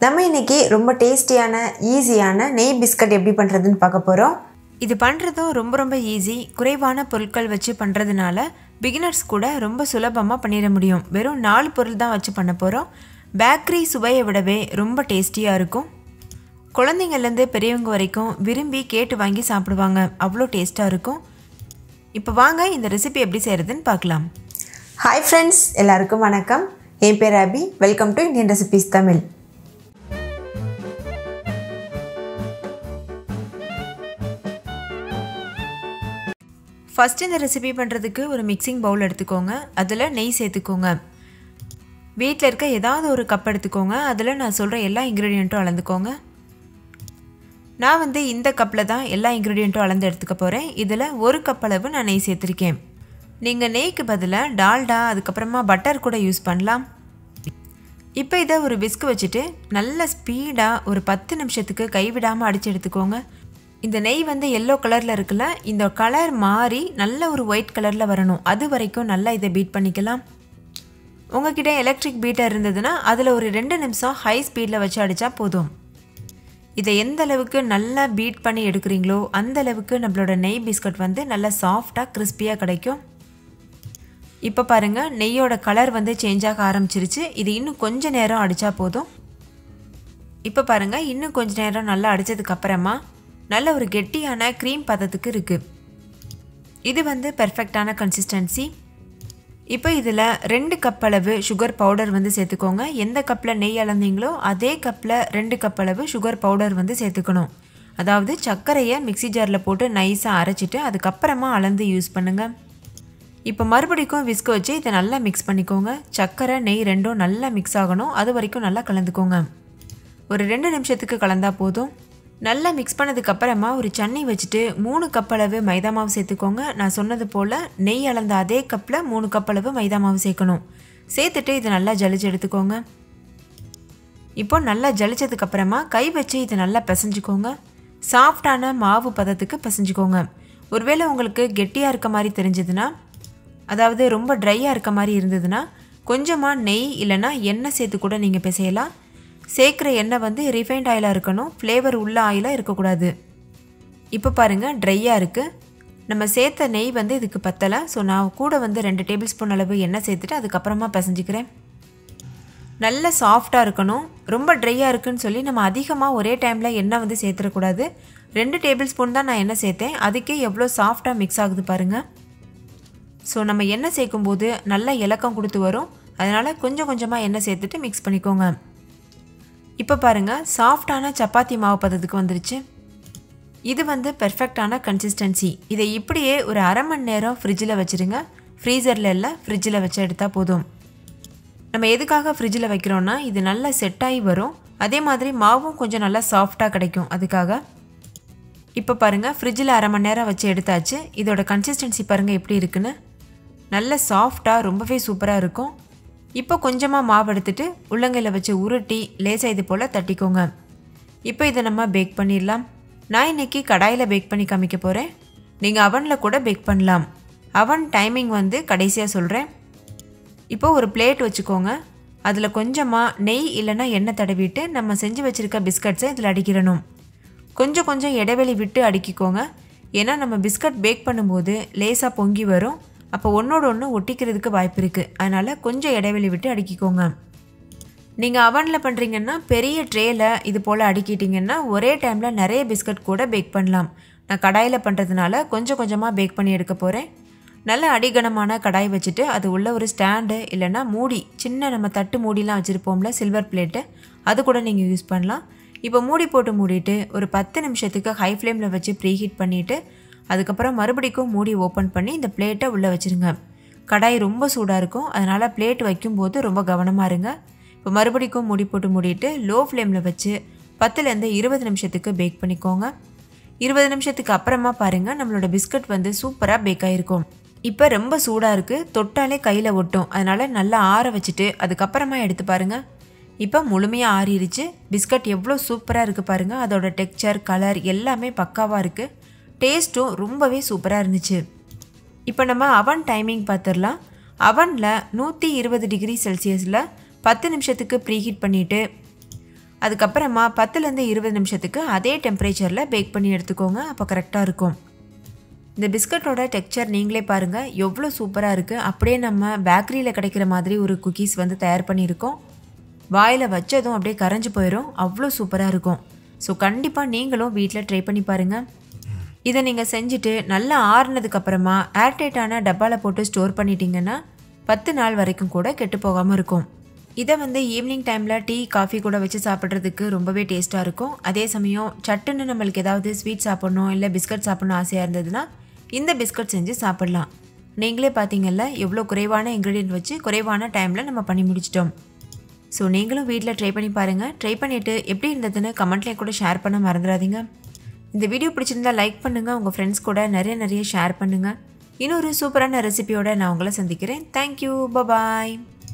நம்ம இன்னைக்கு ரொம்ப டேஸ்டியான ஈஸியான நெய் பிஸ்கட் எப்படி பண்ணுறதுன்னு பார்க்க போகிறோம் இது பண்ணுறதும் ரொம்ப ரொம்ப ஈஸி குறைவான பொருட்கள் வச்சு பண்ணுறதுனால பிகினர்ஸ் கூட ரொம்ப சுலபமாக பண்ணிட முடியும் வெறும் நாலு பொருள் தான் வச்சு பண்ண போகிறோம் பேக்கரி சுவையை விடவே ரொம்ப டேஸ்டியாக இருக்கும் குழந்தைங்கள்லேருந்து பெரியவங்க வரைக்கும் விரும்பி கேட்டு வாங்கி சாப்பிடுவாங்க அவ்வளோ டேஸ்ட்டாக இருக்கும் இப்போ வாங்க இந்த ரெசிபி எப்படி செய்கிறதுன்னு பார்க்கலாம் ஹாய் ஃப்ரெண்ட்ஸ் எல்லாருக்கும் வணக்கம் என் பேர் Abhi welcome to Indian recipes Tamil first இந்த ரெசிபி பண்ணுறதுக்கு ஒரு மிக்சிங் பவுல் எடுத்துக்கோங்க அதில் நெய் சேர்த்துக்கோங்க வீட்டில் இருக்க ஏதாவது ஒரு கப் எடுத்துக்கோங்க அதில் நான் சொல்கிற எல்லா இன்க்ரீடியண்ட்டும் அளந்துக்கோங்க நான் வந்து இந்த கப்பில் தான் எல்லா இன்க்ரீடியண்ட்டும் அளந்து எடுத்துக்க போகிறேன் இதில் ஒரு கப் அளவு நான் நெய் சேர்த்துருக்கேன் நீங்கள் நெய்க்கு பதிலாக டால்டா அதுக்கப்புறமா பட்டர் கூட யூஸ் பண்ணலாம் இப்போ இதை ஒரு விஸ்க் வச்சுட்டு நல்ல ஸ்பீடாக ஒரு பத்து நிமிஷத்துக்கு கைவிடாமல் அடித்து எடுத்துக்கோங்க இந்த நெய் வந்து எல்லோ கலரில் இருக்குல்ல இந்த கலர் மாறி நல்ல ஒரு ஒயிட் கலரில் வரணும் அது வரைக்கும் நல்லா இதை பீட் பண்ணிக்கலாம் உங்ககிட்ட எலக்ட்ரிக் பீட்டர் இருந்ததுன்னா அதில் ஒரு ரெண்டு நிமிஷம் ஹை ஸ்பீடில் வச்சு அடித்தா போதும் இதை எந்த அளவுக்கு நல்லா பீட் பண்ணி எடுக்கிறீங்களோ அந்த அளவுக்கு நம்மளோட நெய் பிஸ்கட் வந்து நல்லா சாஃப்டாக கிறிஸ்பியாக கிடைக்கும் இப்போ பாருங்கள் நெய்யோட கலர் வந்து சேஞ்ச் ஆக ஆரம்பிச்சிருச்சு இது இன்னும் கொஞ்ச நேரம் அடித்தா போதும் இப்போ பாருங்கள் இன்னும் கொஞ்ச நேரம் நல்லா அடித்ததுக்கு அப்புறமா நல்ல ஒரு கெட்டியான க்ரீம் பதத்துக்கு இருக்குது இது வந்து பெர்ஃபெக்டான கன்சிஸ்டன்சி இப்போ இதில் ரெண்டு கப் அளவு சுகர் பவுடர் வந்து சேர்த்துக்கோங்க எந்த கப்பில் நெய் அளந்தீங்களோ அதே கப்பில் ரெண்டு கப் அளவு சுகர் பவுடர் வந்து சேர்த்துக்கணும் அதாவது சர்க்கரையை மிக்சி ஜாரில் போட்டு நைஸாக அரைச்சிட்டு அதுக்கப்புறமா அளந்து யூஸ் பண்ணுங்கள் இப்போ மறுபடிக்கும் விஸ்க் வச்சு இதை நல்லா மிக்ஸ் பண்ணிக்கோங்க சர்க்கரை நெய் ரெண்டும் நல்லா மிக்ஸ் ஆகணும் அது வரைக்கும் நல்லா கலந்துக்கோங்க ஒரு ரெண்டு நிமிஷத்துக்கு கலந்தால் போதும் நல்லா மிக்ஸ் பண்ணதுக்கப்புறமா ஒரு சன்னி வச்சுட்டு மூணு கப் அளவு மைதா மாவு சேர்த்துக்கோங்க நான் சொன்னது போல் நெய் அளந்த அதே கப்பில் மூணு கப் அளவு மைதா மாவு சேர்க்கணும் சேர்த்துட்டு இதை நல்லா ஜலிச்சு எடுத்துக்கோங்க இப்போ நல்லா ஜலிச்சதுக்கப்புறமா கை வச்சு இதை நல்லா பிசைஞ்சுக்கோங்க சாஃப்டான மாவு பதத்துக்கு பிசைஞ்சுக்கோங்க ஒருவேளை உங்களுக்கு கெட்டியாக இருக்க மாதிரி தெரிஞ்சதுன்னா அதாவது ரொம்ப ட்ரையாக இருக்க மாதிரி இருந்ததுன்னா கொஞ்சமாக நெய் இல்லைன்னா எண்ணெய் சேர்த்து கூட நீங்கள் பிசையலாம் சேர்க்குற எண்ணெய் வந்து ரிஃபைண்ட் ஆயிலாக இருக்கணும் ஃப்ளேவர் உள்ள ஆயிலாக இருக்கக்கூடாது இப்போ பாருங்கள் ட்ரையாக இருக்குது நம்ம சேர்த்த நெய் வந்து இதுக்கு பத்தலை ஸோ நான் கூட வந்து ரெண்டு டேபிள் ஸ்பூன் அளவு எண்ணெய் சேர்த்துட்டு அதுக்கப்புறமா பிசைஞ்சிக்கிறேன் நல்ல சாஃப்டாக இருக்கணும் ரொம்ப ட்ரையாக இருக்குன்னு சொல்லி நம்ம அதிகமாக ஒரே டைமில் எண்ணெய் வந்து சேர்த்துடக்கூடாது ரெண்டு டேபிள் ஸ்பூன் தான் நான் எண்ணெய் சேர்த்தேன் அதுக்கே எவ்வளோ சாஃப்டாக மிக்ஸ் ஆகுது பாருங்கள் ஸோ நம்ம எண்ணெய் சேர்க்கும்போது நல்லா இலக்கம் கொடுத்து வரும் அதனால் கொஞ்சம் கொஞ்சமாக எண்ணெய் சேர்த்துட்டு மிக்ஸ் பண்ணிக்கோங்க இப்போ பாருங்கள் சாஃப்டான சப்பாத்தி மாவு பதத்துக்கு வந்துருச்சு இது வந்து பெர்ஃபெக்டான கன்சிஸ்டன்சி இதை இப்படியே ஒரு அரை மணி நேரம் ஃப்ரிட்ஜில் வச்சுருங்க ஃப்ரீசரில் இல்லை ஃப்ரிட்ஜில் வச்சு எடுத்தால் போதும் நம்ம எதுக்காக ஃப்ரிட்ஜில் வைக்கிறோன்னா இது நல்லா செட் ஆகி வரும் அதே மாதிரி மாவும் கொஞ்சம் நல்லா சாஃப்டாக கிடைக்கும் அதுக்காக இப்போ பாருங்கள் ஃப்ரிட்ஜில் அரை மணி நேரம் வச்சு எடுத்தாச்சு இதோட கன்சிஸ்டன்சி பாருங்கள் எப்படி இருக்குன்னு நல்ல சாஃப்டாக ரொம்பவே சூப்பராக இருக்கும் இப்போ கொஞ்சமாக மாவு எடுத்துட்டு உள்ளங்கையில் வச்சு உருட்டி லேசாக இது போல் தட்டிக்கோங்க இப்போ இதை நம்ம பேக் பண்ணிடலாம் நான் இன்றைக்கி கடாயில் பேக் பண்ணி காமிக்க போகிறேன் நீங்கள் அவனில் கூட பேக் பண்ணலாம் அவன் டைமிங் வந்து கடைசியாக சொல்கிறேன் இப்போ ஒரு பிளேட் வச்சுக்கோங்க அதில் கொஞ்சமாக நெய் இல்லைன்னா எண்ணெய் தடவிட்டு நம்ம செஞ்சு வச்சுருக்க பிஸ்கட்ஸை இதில் அடிக்கிறணும் கொஞ்சம் கொஞ்சம் இடைவெளி விட்டு அடுக்கிக்கோங்க ஏன்னா நம்ம பிஸ்கட் பேக் பண்ணும்போது லேசாக பொங்கி வரும் அப்போ ஒன்றோட ஒன்று ஒட்டிக்கிறதுக்கு வாய்ப்பு இருக்குது அதனால் கொஞ்சம் இடைவெளி விட்டு அடுக்கிக்கோங்க நீங்கள் அவனில் பண்ணுறீங்கன்னா பெரிய ட்ரேயில் இது போல் அடுக்கிட்டிங்கன்னா ஒரே டைமில் நிறைய பிஸ்கட் கூட பேக் பண்ணலாம் நான் கடாயில் பண்ணுறதுனால கொஞ்சம் கொஞ்சமாக பேக் பண்ணி எடுக்க போகிறேன் நல்ல அடிகனமான கடாய் வச்சுட்டு அது உள்ள ஒரு ஸ்டாண்டு இல்லைன்னா மூடி சின்ன நம்ம தட்டு மூடிலாம் வச்சுருப்போம்ல சில்வர் பிளேட்டு அது கூட நீங்கள் யூஸ் பண்ணலாம் இப்போ மூடி போட்டு மூடிட்டு ஒரு பத்து நிமிஷத்துக்கு ஹை ஃப்ளேமில் வச்சு ப்ரீஹீட் பண்ணிவிட்டு அதுக்கப்புறம் மறுபடிக்கும் மூடி ஓப்பன் பண்ணி இந்த பிளேட்டை உள்ளே வச்சுருங்க கடாய் ரொம்ப சூடாக இருக்கும் அதனால் பிளேட் வைக்கும்போது ரொம்ப கவனமாக இருங்க இப்போ மறுபடிக்கும் மூடி போட்டு மூடிட்டு லோ ஃப்ளேமில் வச்சு பத்துலேருந்து இருபது நிமிஷத்துக்கு பேக் பண்ணிக்கோங்க இருபது நிமிஷத்துக்கு அப்புறமா பாருங்கள் நம்மளோட பிஸ்கட் வந்து சூப்பராக பேக் ஆகிருக்கும் இப்போ ரொம்ப சூடாக இருக்குது தொட்டாலே கையில் ஒட்டும் அதனால் நல்லா ஆற வச்சுட்டு அதுக்கப்புறமா எடுத்து பாருங்கள் இப்போ முழுமையாக ஆறிடுச்சு பிஸ்கட் எவ்வளோ சூப்பராக இருக்குது பாருங்கள் அதோட டெக்ஸ்சர் கலர் எல்லாமே பக்காவாக இருக்குது டேஸ்ட்டும் ரொம்பவே சூப்பராக இருந்துச்சு இப்போ நம்ம அவன் டைமிங் பார்த்துடலாம் அவனில் நூற்றி இருபது டிகிரி செல்சியஸில் பத்து நிமிஷத்துக்கு ப்ரீஹீட் பண்ணிவிட்டு அதுக்கப்புறமா பத்துலேருந்து இருபது நிமிஷத்துக்கு அதே டெம்பரேச்சரில் பேக் பண்ணி எடுத்துக்கோங்க அப்போ கரெக்டாக இருக்கும் இந்த பிஸ்கட்டோட டெக்ஸ்சர் நீங்களே பாருங்கள் எவ்வளோ சூப்பராக இருக்குது அப்படியே நம்ம பேக்கரியில் கிடைக்கிற மாதிரி ஒரு குக்கீஸ் வந்து தயார் பண்ணியிருக்கோம் வாயில் வச்சதும் அப்படியே கரைஞ்சி போயிடும் அவ்வளோ சூப்பராக இருக்கும் ஸோ கண்டிப்பாக நீங்களும் வீட்டில் ட்ரை பண்ணி பாருங்கள் இதை நீங்கள் செஞ்சுட்டு நல்லா ஆறுனதுக்கப்புறமா ஏர்டைட்டான டப்பாவில் போட்டு ஸ்டோர் பண்ணிட்டீங்கன்னா பத்து நாள் வரைக்கும் கூட கெட்டு போகாமல் இருக்கும் இதை வந்து ஈவினிங் டைமில் டீ காஃபி கூட வச்சு சாப்பிட்றதுக்கு ரொம்பவே டேஸ்ட்டாக இருக்கும் அதே சமயம் சட்டுன்னு நம்மளுக்கு ஏதாவது ஸ்வீட் சாப்பிட்ணும் இல்லை பிஸ்கட் சாப்பிட்ணும் ஆசையாக இருந்ததுன்னா இந்த பிஸ்கட் செஞ்சு சாப்பிட்லாம் நீங்களே பார்த்தீங்கல்ல எவ்வளோ குறைவான இன்க்ரீடியன்ட் வச்சு குறைவான டைமில் நம்ம பண்ணி முடிச்சிட்டோம் ஸோ நீங்களும் வீட்டில் ட்ரை பண்ணி பாருங்கள் ட்ரை பண்ணிவிட்டு எப்படி இருந்ததுன்னு கமெண்ட்லேயே கூட ஷேர் பண்ண மறந்துடாதீங்க இந்த வீடியோ பிடிச்சிருந்தா லைக் பண்ணுங்கள் உங்கள் ஃப்ரெண்ட்ஸ் கூட நிறைய நிறைய ஷேர் பண்ணுங்கள் இன்னொரு சூப்பரான ரெசிபியோட நான் உங்களை சந்திக்கிறேன் தேங்க்யூ பபாய்